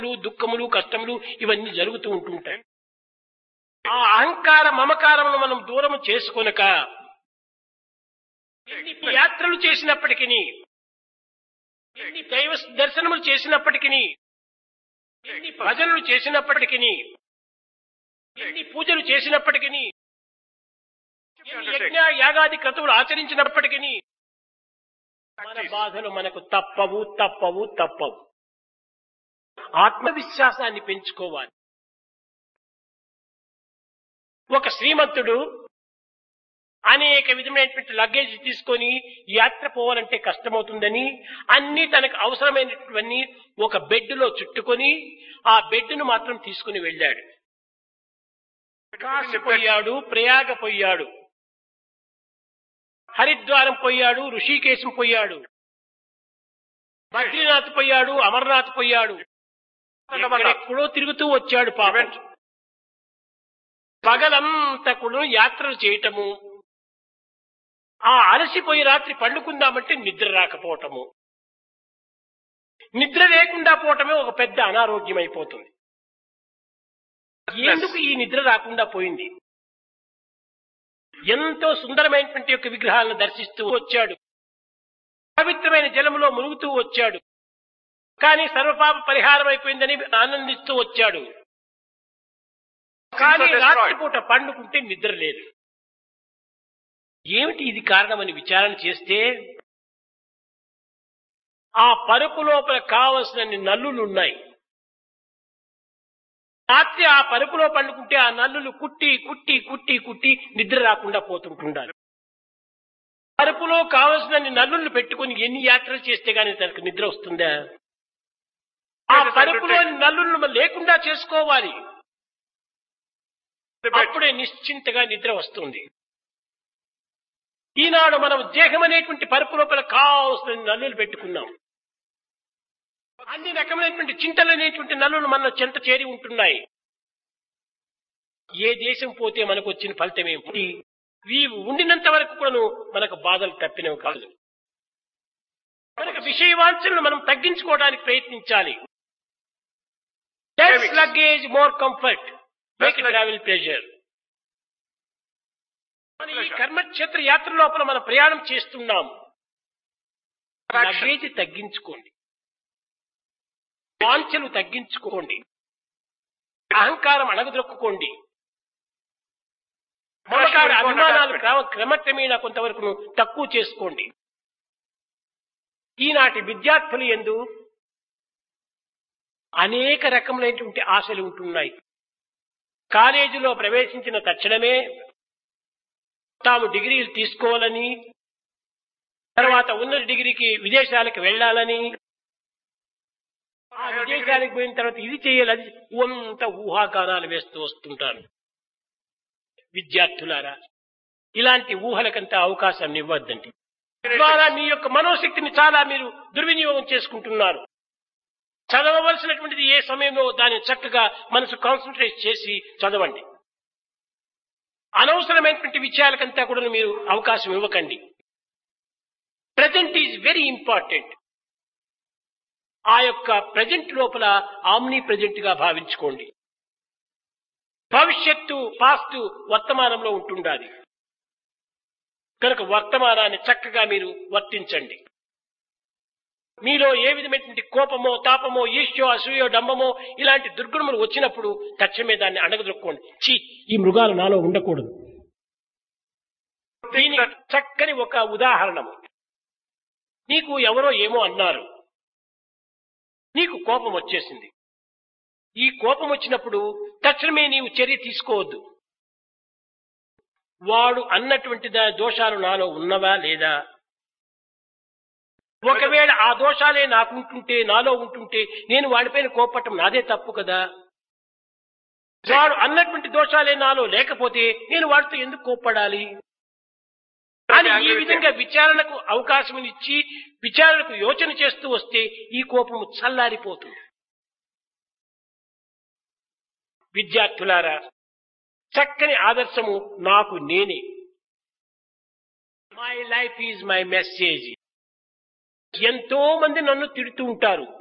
దుఃఖములు కష్టములు ఇవన్నీ జరుగుతూ ఉంటుంటాయి ఆ అహంకార మమకారమును మనం దూరం చేసుకొనక ఎన్ని యాత్రలు చేసినప్పటికీ ఎన్ని దైవ దర్శనములు చేసినప్పటికీ ఎన్ని భజనలు చేసినప్పటికీ ఎన్ని పూజలు చేసినప్పటికీ ఎన్ని యజ్ఞ యాగాది క్రతువులు ఆచరించినప్పటికీ మన బాధలు మనకు తప్పవు తప్పవు తప్పవు ఆత్మవిశ్వాసాన్ని పెంచుకోవాలి ఒక శ్రీమంతుడు అనేక విధమైనటువంటి లగేజ్ తీసుకొని యాత్ర పోవాలంటే కష్టమవుతుందని అన్ని తనకు అవసరమైనటువంటి ఒక బెడ్ లో చుట్టుకొని ఆ బెడ్ ను మాత్రం తీసుకుని వెళ్ళాడు కాశీ పోయాడు ప్రయాగ పోయాడు హరిద్వారం పోయాడు ఋషికేశం పోయాడు బద్రీనాథ్ పోయాడు అమర్నాథ్ పోయాడు ఎక్కడెక్కడో తిరుగుతూ వచ్చాడు పాపం పగలంతా కూడా యాత్రలు చేయటము ఆ అలసిపోయి రాత్రి పండుకుందామంటే నిద్ర రాకపోవటము నిద్ర లేకుండా పోవటమే ఒక పెద్ద అనారోగ్యం అయిపోతుంది ఎందుకు ఈ నిద్ర రాకుండా పోయింది ఎంతో సుందరమైనటువంటి యొక్క విగ్రహాలను దర్శిస్తూ వచ్చాడు పవిత్రమైన జలములో మునుగుతూ వచ్చాడు కానీ సర్వపాప పరిహారం అయిపోయిందని ఆనందిస్తూ వచ్చాడు కానీ రాత్రిపూట పండుకుంటే నిద్ర లేదు ఏమిటి ఇది కారణమని విచారణ చేస్తే ఆ పరుపు లోపల కావలసిన నల్లులు ఉన్నాయి రాత్రి ఆ పరుపులో పండుకుంటే ఆ నల్లులు కుట్టి కుట్టి కుట్టి కుట్టి నిద్ర రాకుండా పోతుంటుండాలి పరుపులో కావలసిన నల్లులు పెట్టుకుని ఎన్ని యాత్రలు చేస్తే గానీ తనకు నిద్ర వస్తుందా ఆ పరుపులోని నల్లులను లేకుండా చేసుకోవాలి అప్పుడే నిశ్చింతగా నిద్ర వస్తుంది ఈనాడు మనం దేహం అనేటువంటి పరుపు లోపల కావలసిన నల్లులు పెట్టుకున్నాం అన్ని రకమైనటువంటి చింతలు అనేటువంటి నల్లులు మన చెంత చేరి ఉంటున్నాయి ఏ దేశం పోతే మనకు వచ్చిన ఫలితం ఏమిటి వీవు ఉండినంత వరకు కూడాను మనకు బాధలు తప్పినవి కాదు మనకు విషయవాంఛలను మనం తగ్గించుకోవడానికి ప్రయత్నించాలి less luggage more comfort make travel pressure మన ఈ కర్మక్షేత్ర యాత్ర లోపల మనం ప్రయాణం చేస్తున్నాం లగేజ్ తగ్గించుకోండి వాంఛలు తగ్గించుకోండి అహంకారం అణగదొక్కుకోండి మమకార అభిమానాలు క్రమ- క్రమక్రమేణా కొంతవరకు తక్కువ చేసుకోండి ఈనాటి విద్యార్థులు ఎందు అనేక రకములైనటువంటి ఆశలు ఉంటున్నాయి కాలేజీలో ప్రవేశించిన తక్షణమే తాము డిగ్రీలు తీసుకోవాలని తర్వాత ఉన్నత డిగ్రీకి విదేశాలకు వెళ్ళాలని ఆ విదేశాలకు పోయిన తర్వాత ఇది చేయాలి అది అంత ఊహాగానాలు వేస్తూ వస్తుంటారు విద్యార్థులారా ఇలాంటి ఊహలకంత అవకాశాన్ని ఇవ్వద్దండి ద్వారా మీ యొక్క మనోశక్తిని చాలా మీరు దుర్వినియోగం చేసుకుంటున్నారు చదవవలసినటువంటిది ఏ సమయంలో దాన్ని చక్కగా మనసు కాన్సన్ట్రేట్ చేసి చదవండి అనవసరమైనటువంటి విషయాలకంతా కూడా మీరు అవకాశం ఇవ్వకండి ప్రజెంట్ ఈజ్ వెరీ ఇంపార్టెంట్ ఆ యొక్క ప్రజెంట్ లోపల ఆమ్ని ప్రజెంట్ గా భావించుకోండి భవిష్యత్తు పాస్ట్ వర్తమానంలో ఉంటుండాలి కనుక వర్తమానాన్ని చక్కగా మీరు వర్తించండి మీలో ఏ విధమైనటువంటి కోపమో తాపమో ఈశ్యో అసూయో డంబమో ఇలాంటి దుర్గుణములు వచ్చినప్పుడు తక్షణమే దాన్ని అణగదొక్కోండి చీ ఈ మృగాలు నాలో ఉండకూడదు దీని చక్కని ఒక ఉదాహరణము నీకు ఎవరో ఏమో అన్నారు నీకు కోపం వచ్చేసింది ఈ కోపం వచ్చినప్పుడు తక్షణమే నీవు చర్య తీసుకోవద్దు వాడు అన్నటువంటి దా- దోషాలు నాలో ఉన్నవా లేదా ఒకవేళ ఆ దోషాలే నాకుంటుంటే నాలో ఉంటుంటే నేను వాడిపైన కోపట్టం నాదే తప్పు కదా వాడు అన్నటువంటి దోషాలే నాలో లేకపోతే నేను వాడితో ఎందుకు కోప్పడాలి అని ఈ విధంగా విచారణకు అవకాశం ఇచ్చి విచారణకు యోచన చేస్తూ వస్తే ఈ కోపము చల్లారిపోతుంది విద్యార్థులారా చక్కని ఆదర్శము నాకు నేనే my life is my message ఎంతో మంది నన్ను తిడుతూ ఉంటారు